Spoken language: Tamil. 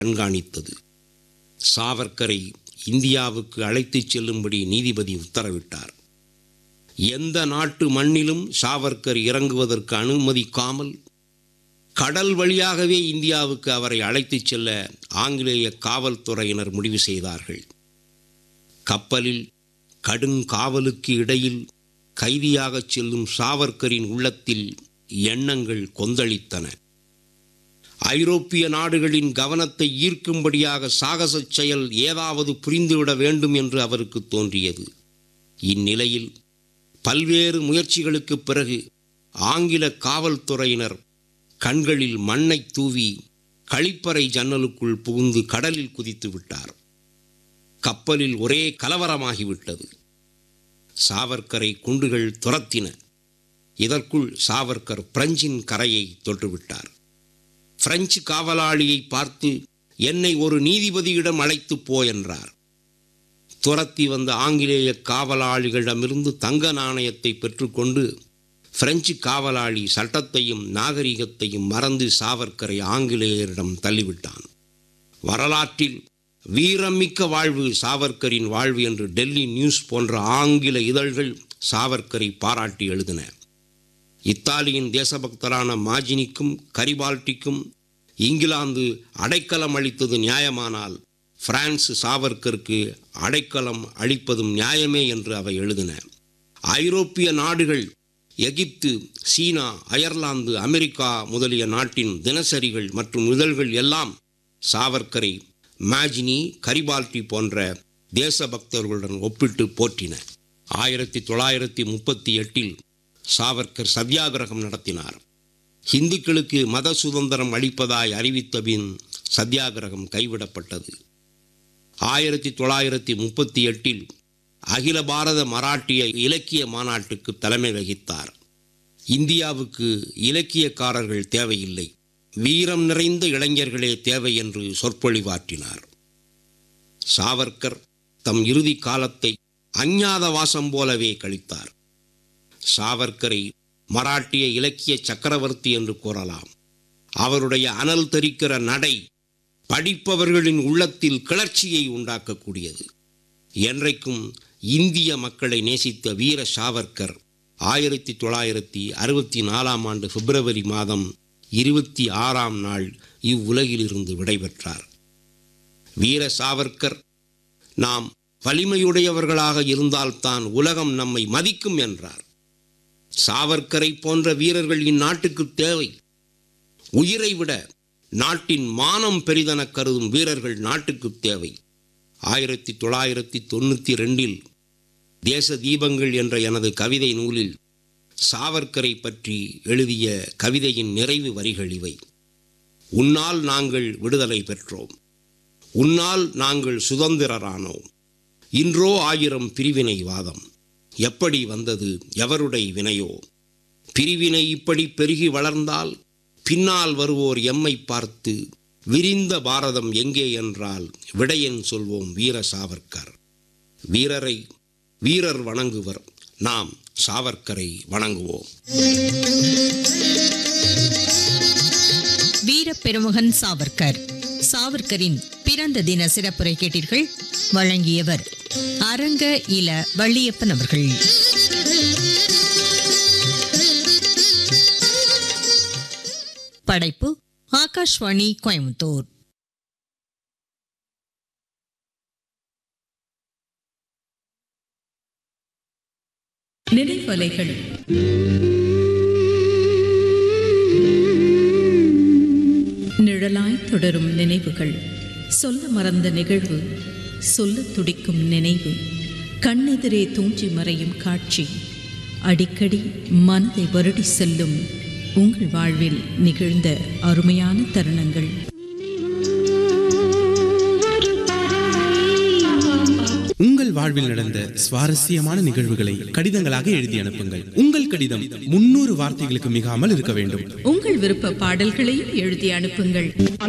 கண்காணித்தது சாவர்க்கரை இந்தியாவுக்கு அழைத்துச் செல்லும்படி நீதிபதி உத்தரவிட்டார் எந்த நாட்டு மண்ணிலும் சாவர்க்கர் இறங்குவதற்கு அனுமதிக்காமல் கடல் வழியாகவே இந்தியாவுக்கு அவரை அழைத்துச் செல்ல ஆங்கிலேய காவல்துறையினர் முடிவு செய்தார்கள் கப்பலில் கடுங்காவலுக்கு இடையில் கைதியாகச் செல்லும் சாவர்க்கரின் உள்ளத்தில் எண்ணங்கள் கொந்தளித்தன ஐரோப்பிய நாடுகளின் கவனத்தை ஈர்க்கும்படியாக சாகசச் செயல் ஏதாவது புரிந்துவிட வேண்டும் என்று அவருக்கு தோன்றியது இந்நிலையில் பல்வேறு முயற்சிகளுக்குப் பிறகு ஆங்கில காவல்துறையினர் கண்களில் மண்ணை தூவி கழிப்பறை ஜன்னலுக்குள் புகுந்து கடலில் குதித்து விட்டார் கப்பலில் ஒரே கலவரமாகிவிட்டது சாவர்க்கரை குண்டுகள் துரத்தின இதற்குள் சாவர்க்கர் பிரெஞ்சின் கரையை தொட்டுவிட்டார் பிரெஞ்சு காவலாளியை பார்த்து என்னை ஒரு நீதிபதியிடம் அழைத்துப் போ என்றார் துரத்தி வந்த ஆங்கிலேய காவலாளிகளிடமிருந்து தங்க நாணயத்தை பெற்றுக்கொண்டு பிரெஞ்சு காவலாளி சட்டத்தையும் நாகரிகத்தையும் மறந்து சாவர்க்கரை ஆங்கிலேயரிடம் தள்ளிவிட்டான் வரலாற்றில் வீரமிக்க வாழ்வு சாவர்க்கரின் வாழ்வு என்று டெல்லி நியூஸ் போன்ற ஆங்கில இதழ்கள் சாவர்க்கரை பாராட்டி எழுதின இத்தாலியின் தேசபக்தரான மாஜினிக்கும் கரிபால்டிக்கும் இங்கிலாந்து அடைக்கலம் அளித்தது நியாயமானால் பிரான்ஸ் சாவர்க்கருக்கு அடைக்கலம் அளிப்பதும் நியாயமே என்று அவை எழுதின ஐரோப்பிய நாடுகள் எகிப்து சீனா அயர்லாந்து அமெரிக்கா முதலிய நாட்டின் தினசரிகள் மற்றும் இதழ்கள் எல்லாம் சாவர்க்கரை மாஜினி கரிபால்டி போன்ற தேசபக்தர்களுடன் ஒப்பிட்டு போற்றின ஆயிரத்தி தொள்ளாயிரத்தி முப்பத்தி எட்டில் சாவர்க்கர் சத்தியாகிரகம் நடத்தினார் இந்துக்களுக்கு மத சுதந்திரம் அளிப்பதாய் அறிவித்த பின் சத்தியாகிரகம் கைவிடப்பட்டது ஆயிரத்தி தொள்ளாயிரத்தி முப்பத்தி எட்டில் அகில பாரத மராட்டிய இலக்கிய மாநாட்டுக்கு தலைமை வகித்தார் இந்தியாவுக்கு இலக்கியக்காரர்கள் தேவையில்லை வீரம் நிறைந்த இளைஞர்களே தேவை என்று சொற்பொழிவாற்றினார் சாவர்க்கர் தம் இறுதி காலத்தை அஞ்ஞாத வாசம் போலவே கழித்தார் சாவர்க்கரை மராட்டிய இலக்கிய சக்கரவர்த்தி என்று கூறலாம் அவருடைய அனல் தெரிக்கிற நடை படிப்பவர்களின் உள்ளத்தில் கிளர்ச்சியை உண்டாக்கக்கூடியது என்றைக்கும் இந்திய மக்களை நேசித்த வீர சாவர்க்கர் ஆயிரத்தி தொள்ளாயிரத்தி அறுபத்தி நாலாம் ஆண்டு பிப்ரவரி மாதம் இருபத்தி ஆறாம் நாள் இவ்வுலகிலிருந்து விடைபெற்றார் வீர சாவர்க்கர் நாம் வலிமையுடையவர்களாக இருந்தால்தான் உலகம் நம்மை மதிக்கும் என்றார் சாவர்க்கரை போன்ற வீரர்கள் இந்நாட்டுக்கு தேவை உயிரை விட நாட்டின் மானம் பெரிதென கருதும் வீரர்கள் நாட்டுக்கு தேவை ஆயிரத்தி தொள்ளாயிரத்தி தொண்ணூற்றி ரெண்டில் தேச தீபங்கள் என்ற எனது கவிதை நூலில் சாவர்க்கரை பற்றி எழுதிய கவிதையின் நிறைவு வரிகள் இவை உன்னால் நாங்கள் விடுதலை பெற்றோம் உன்னால் நாங்கள் சுதந்திரரானோம் இன்றோ ஆயிரம் பிரிவினை வாதம் எப்படி வந்தது எவருடைய வினையோ பிரிவினை இப்படி பெருகி வளர்ந்தால் பின்னால் வருவோர் எம்மை பார்த்து விரிந்த பாரதம் எங்கே என்றால் விடையன் சொல்வோம் வீர சாவர்க்கர் வீரரை வீரர் வணங்குவர் நாம் சாவர்க்கரை வணங்குவோம் வீர பெருமகன் சாவர்க்கர் சாவர்க்கரின் பிறந்த தின சிறப்புரை கேட்டீர்கள் வழங்கியவர் அரங்க இல வள்ளியப்பன் அவர்கள் படைப்பு ஆகாஷ்வாணி கோயம்புத்தூர் நினைவலைகள் நிழலாய் தொடரும் நினைவுகள் சொல்ல மறந்த நிகழ்வு சொல்ல துடிக்கும் நினைவு கண்ணெதிரே தூஞ்சி மறையும் காட்சி அடிக்கடி மனதை வருடி செல்லும் உங்கள் வாழ்வில் நிகழ்ந்த அருமையான தருணங்கள் உங்கள் வாழ்வில் நடந்த சுவாரஸ்யமான நிகழ்வுகளை கடிதங்களாக எழுதி அனுப்புங்கள் உங்கள் கடிதம் முன்னூறு வார்த்தைகளுக்கு மிகாமல் இருக்க வேண்டும் உங்கள் விருப்ப பாடல்களையும் எழுதி அனுப்புங்கள்